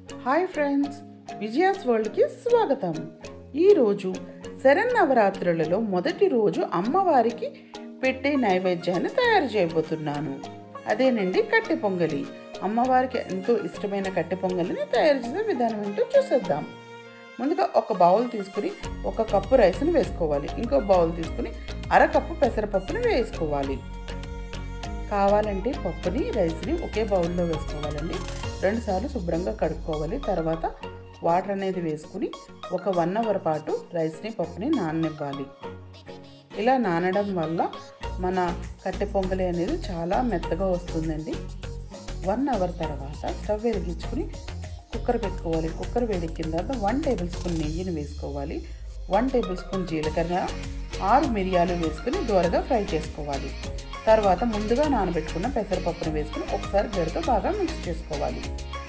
hi friends Vijaya's వరల్డ్కి స్వాగతం ఈరోజు శరన్నవరాత్రులలో మొదటి రోజు అమ్మవారికి పెట్టే నైవేద్యాన్ని తయారు చేయబోతున్నాను అదేనండి కట్టె పొంగలి అమ్మవారికి ఎంతో ఇష్టమైన కట్టె పొంగలిని తయారు చేసే విధానం ఏంటో చూసేద్దాం ముందుగా ఒక బౌల్ తీసుకుని ఒక కప్పు రైస్ని వేసుకోవాలి ఇంకో బౌల్ తీసుకుని అరకప్పు పెసరపప్పుని వేసుకోవాలి కావాలంటే పప్పుని రైస్ని ఒకే బౌల్లో వేసుకోవాలండి రెండుసార్లు శుభ్రంగా కడుక్కోవాలి తర్వాత వాటర్ అనేది వేసుకుని ఒక వన్ అవర్ పాటు రైస్ని పప్పుని నాననివ్వాలి ఇలా నానడం వల్ల మన కట్టె పొంగలి అనేది చాలా మెత్తగా వస్తుందండి వన్ అవర్ తర్వాత స్టవ్ వెలిగించుకుని కుక్కర్ పెట్టుకోవాలి కుక్కర్ వేడెక్కిన తర్వాత వన్ టేబుల్ స్పూన్ నెయ్యిని వేసుకోవాలి వన్ టేబుల్ స్పూన్ జీలకర్ర ఆరు మిరియాలు వేసుకుని దూరగా ఫ్రై చేసుకోవాలి తర్వాత ముందుగా నానబెట్టుకున్న పెసరపప్పును వేసుకుని ఒకసారి గడితో బాగా మిక్స్ చేసుకోవాలి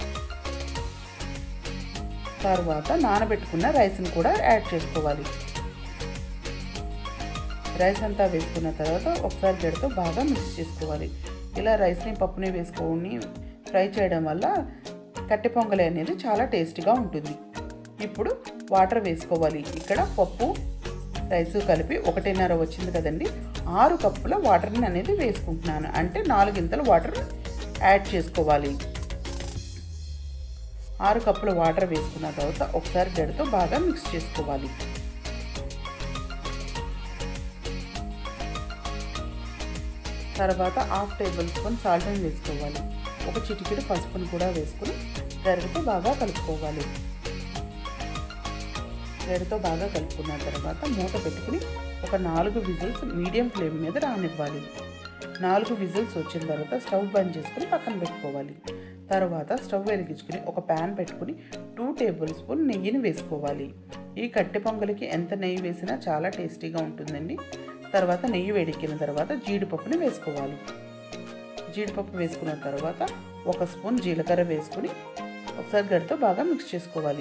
తర్వాత నానబెట్టుకున్న రైస్ని కూడా యాడ్ చేసుకోవాలి రైస్ అంతా వేసుకున్న తర్వాత ఒకసారి గడితో బాగా మిక్స్ చేసుకోవాలి ఇలా రైస్ని పప్పుని వేసుకొని ఫ్రై చేయడం వల్ల కట్టె పొంగలి అనేది చాలా టేస్టీగా ఉంటుంది ఇప్పుడు వాటర్ వేసుకోవాలి ఇక్కడ పప్పు రైస్ కలిపి ఒకటిన్నర వచ్చింది కదండి ఆరు కప్పుల వాటర్ని అనేది వేసుకుంటున్నాను అంటే నాలుగింతలు వాటర్ యాడ్ చేసుకోవాలి ఆరు కప్పుల వాటర్ వేసుకున్న తర్వాత ఒకసారి గడితో బాగా మిక్స్ చేసుకోవాలి తర్వాత హాఫ్ టేబుల్ స్పూన్ సాల్ట్ని వేసుకోవాలి ఒక చిటికెడు పసుపుని కూడా వేసుకుని గరిటతో బాగా కలుపుకోవాలి గరిటతో బాగా కలుపుకున్న తర్వాత మూత పెట్టుకుని ఒక నాలుగు విజిల్స్ మీడియం ఫ్లేమ్ మీద రానివ్వాలి నాలుగు విజిల్స్ వచ్చిన తర్వాత స్టవ్ బంద్ చేసుకుని పక్కన పెట్టుకోవాలి తర్వాత స్టవ్ వెలిగించుకుని ఒక ప్యాన్ పెట్టుకుని టూ టేబుల్ స్పూన్ నెయ్యిని వేసుకోవాలి ఈ కట్టె పొంగలికి ఎంత నెయ్యి వేసినా చాలా టేస్టీగా ఉంటుందండి తర్వాత నెయ్యి వేడెక్కిన తర్వాత జీడిపప్పుని వేసుకోవాలి జీడిపప్పు వేసుకున్న తర్వాత ఒక స్పూన్ జీలకర్ర వేసుకుని ఒకసారి గడితో బాగా మిక్స్ చేసుకోవాలి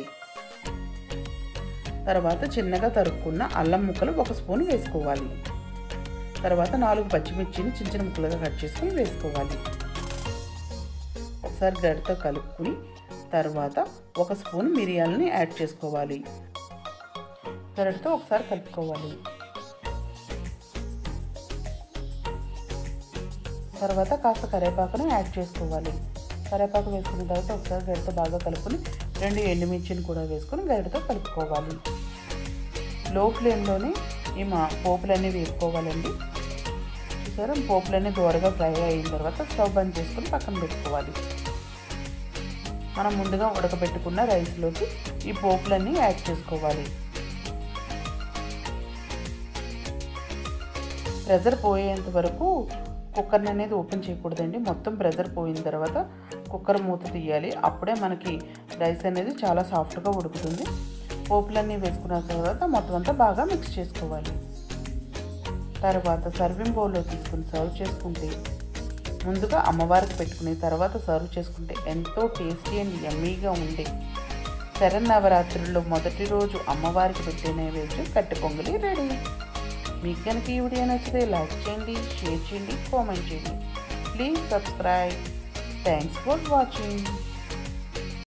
తర్వాత చిన్నగా తరుక్కున్న అల్లం ముక్కలు ఒక స్పూన్ వేసుకోవాలి తర్వాత నాలుగు పచ్చిమిర్చిని చిన్న చిన్న ముక్కలుగా కట్ చేసుకుని వేసుకోవాలి ఒకసారి గడితో కలుపుకుని తర్వాత ఒక స్పూన్ మిరియాలని యాడ్ చేసుకోవాలి గరిటతో ఒకసారి కలుపుకోవాలి తర్వాత కాస్త కరివేపాకును యాడ్ చేసుకోవాలి కరివేపాకు వేసుకున్న తర్వాత ఒకసారి గరిటతో బాగా కలుపుకొని రెండు ఎండుమిర్చిని కూడా వేసుకొని గరిటతో కలుపుకోవాలి లో ఫ్లేమ్లోనే ఈ మా పోపులన్నీ వేసుకోవాలండి చూసారా పోపులన్నీ దూరగా ఫ్రై అయిన తర్వాత స్టవ్ బంద్ చేసుకొని పక్కన పెట్టుకోవాలి మనం ముందుగా ఉడకబెట్టుకున్న రైస్లోకి ఈ పోపులన్నీ యాడ్ చేసుకోవాలి ప్రెజర్ పోయేంత వరకు కుక్కర్ని అనేది ఓపెన్ చేయకూడదండి మొత్తం ప్రెజర్ పోయిన తర్వాత కుక్కర్ మూత తీయాలి అప్పుడే మనకి రైస్ అనేది చాలా సాఫ్ట్గా ఉడుకుతుంది పోపులన్నీ వేసుకున్న తర్వాత మొత్తం అంతా బాగా మిక్స్ చేసుకోవాలి తర్వాత సర్వింగ్ బౌల్లో తీసుకుని సర్వ్ చేసుకుంటే ముందుగా అమ్మవారికి పెట్టుకుని తర్వాత సర్వ్ చేసుకుంటే ఎంతో టేస్టీ అండ్ యమ్మీగా ఉండే శరన్నవరాత్రుల్లో మొదటి రోజు అమ్మవారికి పెట్టే నైవేద్యం కట్టె పొంగలి రెడీ మీకు కనుక ఈ వీడియో నచ్చితే లైక్ చేయండి షేర్ చేయండి కామెంట్ చేయండి please subscribe thanks for watching